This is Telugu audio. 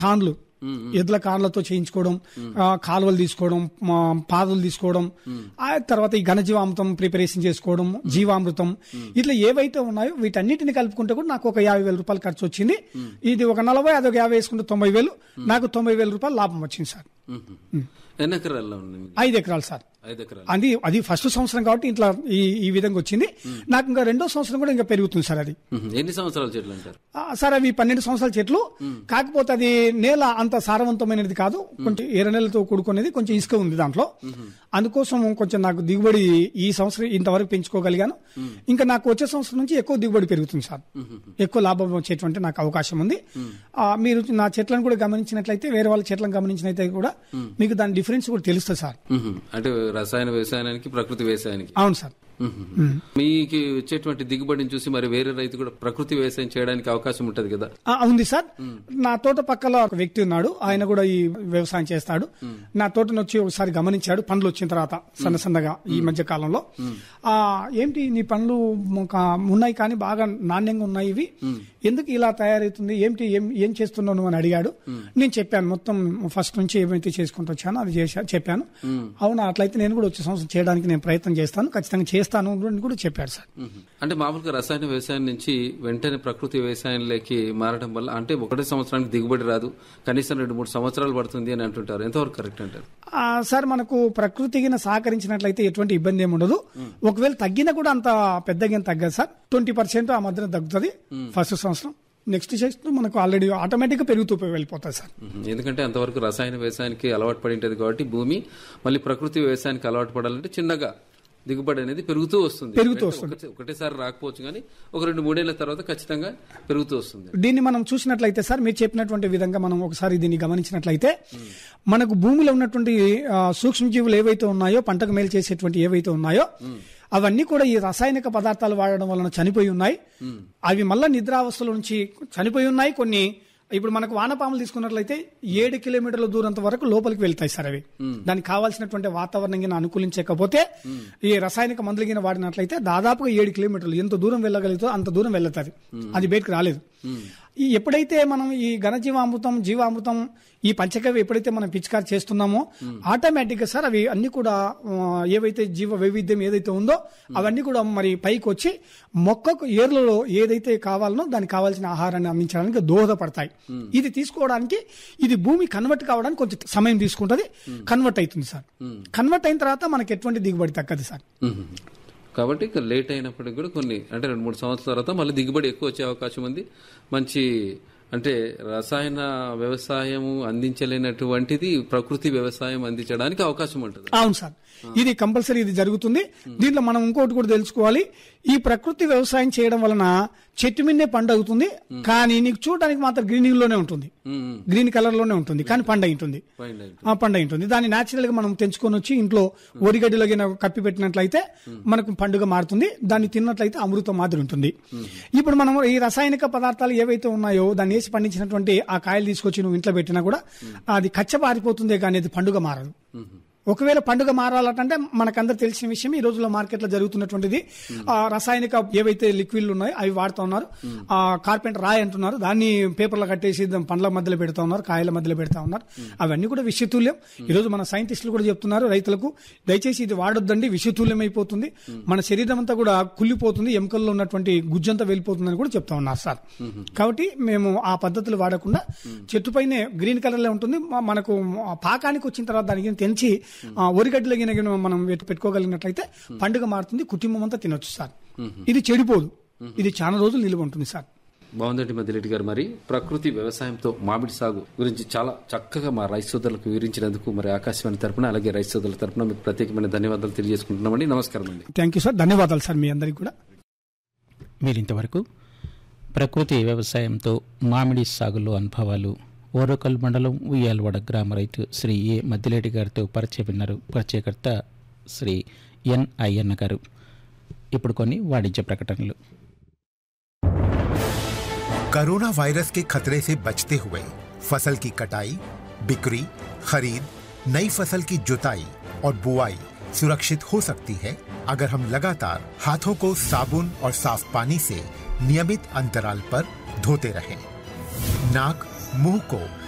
కాన్లు ఎద్ల కార్లతో చేయించుకోవడం ఆ, కాలువలు తీసుకోవడం మా పాదులు తీసుకోవడం ఆ తర్వాత ఈ ఘనజీవామృతం ప్రిపరేషన్ చేసుకోవడం జీవామృతం ఇట్లా ఏవైతే ఉన్నాయో వీటన్నిటిని కలుపుకుంటే కూడా నాకు ఒక యాభై వేల రూపాయలు ఖర్చు వచ్చింది ఇది ఒక నలభై అదొక యాభై వేసుకుంటే తొంభై వేలు నాకు తొంభై వేల రూపాయలు లాభం వచ్చింది సార్ మ్మ్. ఎన్ని ఎకరాల్లో ఉంది మీది? ఐదు ఎకరాలు సార్ ఐదు ఎకరాలు అది అది ఫస్ట్ సంవత్సరం కాబట్టి ఇట్లా ఈ ఈ విధంగా వచ్చింది నాకు ఇంకా రెండో సంవత్సరం కూడా ఇంకా పెరుగుతుంది సార్ అది మ్మ్. ఎన్ని సంవత్సరాల చెట్లు అంటారు ఆ, సార్ అవి పన్నెండు సంవత్సరాల చెట్లు కాకపోతే అది నేల అంత సారవంతమైనది కాదు కొంచెం ఎర్ర నెలతో కూడుకునేది కొంచెం ఇసుక ఉంది దాంట్లో అందుకోసం కొంచెం నాకు దిగుబడి ఈ సంవత్సరం ఇంతవరకు పెంచుకోగలిగాను ఇంకా నాకు వచ్చే సంవత్సరం నుంచి ఎక్కువ దిగుబడి పెరుగుతుంది సార్ ఎక్కువ లాభం వచ్చేటువంటి నాకు అవకాశం ఉంది ఆ, మీరు నా చెట్లను కూడా గమనించినట్లయితే వేరే వాళ్ళ చెట్లను గమనించినట్లయితే కూడా మీకు దాని డిఫరెన్స్ కూడా తెలుస్తుంది సార్ మ్మ్. అంటే రసాయన వ్యవసాయానికి ప్రకృతి వ్యవసాయానికి అవును సార్ మ్మ్. మీకు వచ్చేటువంటి దిగుబడిని చూసి మరి వేరే రైతు కూడా ప్రకృతి వ్యవసాయం చేయడానికి అవకాశం ఉంటది కదా ఆ, ఉంది సార్ నా తోట పక్కల ఒక వ్యక్తి ఉన్నాడు ఆయన కూడా ఈ వ్యవసాయం చేస్తాడు నా తోటను వచ్చి ఒకసారి గమనించాడు పండ్లు వచ్చిన తర్వాత సన్న సన్నగా ఈ మధ్య కాలంలో ఆ ఏంటి నీ పండ్లు ఒక ఉన్నాయి కానీ బాగా నాణ్యంగా ఉన్నాయి ఇవి ఎందుకు ఇలా తయారవుతుంది ఏంటి ఏం ఏం చేస్తున్నావు నువ్వు అని అడిగాడు నేను చెప్పాను మొత్తం ఫస్ట్ నుంచి ఏమైతే చేసుకుంటూ వచ్చానో అది చేశా చెప్పాను అవునా అట్లయితే నేను కూడా వచ్చే సంవత్సరం చేయడానికి నేను ప్రయత్నం చేస్తాను ఖచ్చితంగా చేస్తాను అని కూడా చెప్పాడు సార్ మ్మ్. అంటే మామూలుగా రసాయన వ్యవసాయం నుంచి వెంటనే ప్రకృతి వ్యవసాయంలోకి మారడం వల్ల అంటే ఒకటే సంవత్సరానికి దిగుబడి రాదు కనీసం రెండు మూడు సంవత్సరాలు పడుతుంది అని అంటుంటారు ఎంతవరకు కరెక్ట్ అంటారు ఆ, సార్ మనకు ప్రకృతికి సహకరించినట్లయితే ఎటువంటి ఇబ్బంది ఏమి ఉండదు ఒకవేళ తగ్గినా కూడా అంత పెద్దగా ఏం తగ్గదు సార్ ట్వంటీ పర్సెంట్ ఆ మధ్యన తగ్గుతుంది ఫస్ట్ సంవత్సరం నెక్స్ట్ చేస్తూ మనకు ఆల్రెడీ ఆటోమేటిక్ గా పెరుగుతూ వెళ్ళిపోతుంది సార్ మ్మ్. ఎందుకంటే అంతవరకు రసాయన వ్యవసాయానికి అలవాటు పడి ఉంటుంది కాబట్టి భూమి మళ్ళీ ప్రకృతి వ్యవసాయానికి అలవాటు పడాలంటే చిన్నగా దిగుబడి అనేది పెరుగుతూ వస్తుంది పెరుగుతూ అంటే ఒకటే- ఒకటేసారి రాకపోవచ్చు కానీ ఒక రెండు మూడేళ్ల తర్వాత ఖచ్చితంగా పెరుగుతూ వస్తుంది దీన్ని మనం చూసినట్లయితే సార్ మీరు చెప్పినటువంటి విధంగా మనం ఒకసారి దీన్ని గమనించినట్లయితే మనకు భూమిలో ఉన్నటువంటి ఆ, సూక్ష్మజీవులు ఏవైతే ఉన్నాయో పంటకు మేలు చేసేటువంటి ఏవైతే ఉన్నాయో అవన్నీ కూడా ఈ రసాయనిక పదార్థాలు వాడడం వలన చనిపోయి ఉన్నాయి అవి మళ్ళా నిద్రావస్థల నుంచి చనిపోయి ఉన్నాయి కొన్ని ఇప్పుడు మనకు వానపాములు తీసుకున్నట్లయితే ఏడు కిలోమీటర్ల దూరంత వరకు లోపలికి వెళ్తాయి సార్ అవి దానికి కావాల్సినటువంటి వాతావరణం గిన అనుకూలించకపోతే ఈ రసాయనిక మందులు గిన వాడినట్లయితే దాదాపుగా ఏడు కిలోమీటర్లు ఎంత దూరం వెళ్ళగలుగుతుందో అంత దూరం వెళ్తుంది అది బయటకు రాలేదు ఈ ఎప్పుడైతే మనం ఈ ఘనజీవామృతం జీవామృతం ఈ పంచకవి ఎప్పుడైతే మనం పిచికారి చేస్తున్నామో ఆటోమేటిక్ గా సార్ అవి అన్ని కూడా ఆ, ఏవైతే జీవ వైవిధ్యం ఏదైతే ఉందో అవన్నీ కూడా మరి పైకి వచ్చి మొక్కకు ఏర్లలో ఏదైతే కావాలనో దానికి కావాల్సిన ఆహారాన్ని అందించడానికి దోహదపడతాయి ఇది తీసుకోవడానికి ఇది భూమి కన్వర్ట్ కావడానికి కొంచెం సమయం తీసుకుంటది కన్వర్ట్ అవుతుంది సార్ కన్వర్ట్ అయిన తర్వాత మనకి ఎటువంటి దిగుబడి తగ్గదు సార్ మ్మ్. కాబట్టి ఇక లేట్ అయినప్పటికి కూడా కొన్ని అంటే రెండు మూడు సంవత్సరాల తర్వాత మళ్ళీ దిగుబడి ఎక్కువ వచ్చే అవకాశం ఉంది మంచి అంటే రసాయన వ్యవసాయము అందించలేనటువంటిది ప్రకృతి వ్యవసాయం అందించడానికి అవకాశం ఉంటుంది అవును సార్ ఇది కంపల్సరీ ఇది జరుగుతుంది దీంట్లో మనం ఇంకోటి కూడా తెలుసుకోవాలి ఈ ప్రకృతి వ్యవసాయం చేయడం వలన చెట్టు మిన్నే పండు అవుతుంది కానీ నీకు చూడడానికి మాత్రం గ్రీనింగ్ లోనే ఉంటుంది మ్మ్. గ్రీన్ కలర్ లోనే ఉంటుంది కానీ పండు అయి ఉంటుంది ఫైన్ లైన్. ఆ పండు అయి ఉంటుంది దాన్ని నేచురల్ గా మనం తెంచుకొని వచ్చి ఇంట్లో ఒరిగడ్డిలో గిన కప్పి పెట్టినట్లయితే మనకు పండుగ మారుతుంది దాన్ని తిన్నట్లయితే అమృతం మాదిరి ఉంటుంది ఇప్పుడు మనం ఈ రసాయనిక పదార్థాలు ఏవైతే ఉన్నాయో దాన్ని వేసి పండించినటువంటి ఆ కాయలు తీసుకొచ్చి నువ్వు ఇంట్లో పెట్టినా కూడా అది కచ్చబారిపోతుందే కానీ అది పండుగ మారదు ఒకవేళ పండుగ మారాలంటే మనకందరు తెలిసిన విషయం ఈ రోజుల్లో మార్కెట్ లో జరుగుతున్నటువంటిది ఆ రసాయనిక ఏవైతే లిక్విడ్లు ఉన్నాయో అవి వాడుతా ఉన్నారు ఆ కార్పెంటర్ రాయి అంటున్నారు దాన్ని పేపర్లో కట్టేసి దాన్ని పండ్ల మధ్యలో పెడతా ఉన్నారు కాయల మధ్యలో పెడతా ఉన్నారు అవన్నీ కూడా విషతుల్యం ఈ రోజు మన సైంటిస్టులు కూడా చెప్తున్నారు రైతులకు దయచేసి ఇది వాడొద్దండి విషతుల్యం అయిపోతుంది మన శరీరం అంతా కూడా కుళ్ళిపోతుంది ఎముకల్లో ఉన్నటువంటి గుజ్జంతా వెళ్ళిపోతుందని కూడా చెప్తా ఉన్నారు సార్ కాబట్టి మేము ఆ పద్ధతులు వాడకుండా చెట్టు పైనే గ్రీన్ కలర్ లో ఉంటుంది మ- మనకు ఆ పాకానికి వచ్చిన తర్వాత దానికి తెంచి ఆ, ఒరిగడ్డలో గిన గిన మనం పెట్టు- పెట్టుకోగలిగినట్లయితే పండుగ మారుతుంది కుటుంబం అంతా తినొచ్చు సార్ ఇది చెడిపోదు ఇది చాలా రోజులు నిలువ ఉంటుంది సార్ బాగుందండి మధ్యరెడ్డి గారు మరి ప్రకృతి వ్యవసాయంతో మామిడి సాగు గురించి చాలా చక్కగా మా రైతు సోదరులకు వివరించినందుకు మరి ఆకాశవాణి తరపున అలాగే రైతు సోదరుల తరపున మీకు ప్రత్యేకమైన ధన్యవాదాలు తెలియజేసుకుంటున్నామండి నమస్కారం అండి థ్యాంక్ యూ సార్ ధన్యవాదాలు సార్ మీ అందరికి కూడా మీరింతవరకు ప్రకృతి వ్యవసాయంతో మామిడి సాగులో అనుభవాలు ఓరకల్ మండలం ఉయ్యాలవాడ గ్రామ రైతు శ్రీ ఏ మద్దిలేటి గారితో పరిచయం విన్నారు పరిచయకర్త శ్రీ ఎన్ అయ్యన్న గారు ఇప్పుడు కొన్ని వాణిజ్య ప్రకటనలు कोरोना वायरस के खतरे से बचते हुए फसल की कटाई बिक्री खरीद नई फसल की जुताई और बुआई सुरक्षित हो सकती है अगर हम लगातार हाथों को साबुन और साफ पानी से नियमित अंतराल पर धोते रहें। नाक मुंह को